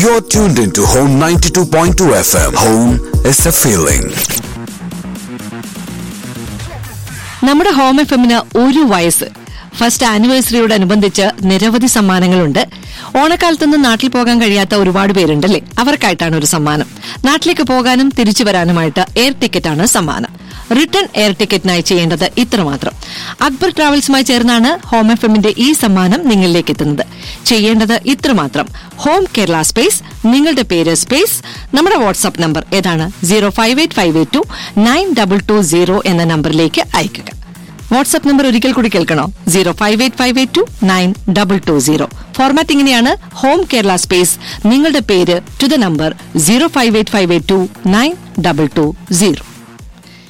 You're tuned into Home 92.2 FM. Home is a feeling. നമ്മുടെ home F എമ്മിന് ഒരു വയസ്സ് ഫസ്റ്റ് ആനിവേഴ്സറിയോടനുബന്ധിച്ച് നിരവധി സമ്മാനങ്ങളുണ്ട് ഓണക്കാലത്തൊന്നും നാട്ടിൽ പോകാൻ കഴിയാത്ത ഒരുപാട് പേരുണ്ടല്ലേ അവർക്കായിട്ടാണ് ഒരു സമ്മാനം നാട്ടിലേക്ക് പോകാനും തിരിച്ചു വരാനുമായിട്ട് എയർ ടിക്കറ്റാണ് സമ്മാനം റിട്ടേൺ എയർ ടിക്കറ്റിനായി ചെയ്യേണ്ടത് ഇത്രമാത്രം അക്ബർ ട്രാവൽസുമായി ചേർന്നാണ് ഹോം എഫ് എമ്മിന്റെ ഈ സമ്മാനം നിങ്ങളിലേക്ക് എത്തുന്നത് ചെയ്യേണ്ടത് ഇത്രമാത്രം ഹോം കേരള സ്പേസ് നിങ്ങളുടെ പേര് സ്പേസ് നമ്മുടെ വാട്സ്ആപ്പ് നമ്പർ ഏതാണ് zero five eight five eight two nine double two zero എന്ന നമ്പറിലേക്ക് അയക്കുക വാട്സ്ആപ്പ് നമ്പർ ഒരിക്കൽ കൂടി കേൾക്കണോ zero five eight five eight two nine double two zero format ഇങ്ങനെയാണ് ഹോം കേരള സ്പേസ് നിങ്ങളുടെ പേര് to the number zero five eight five eight two nine double two zero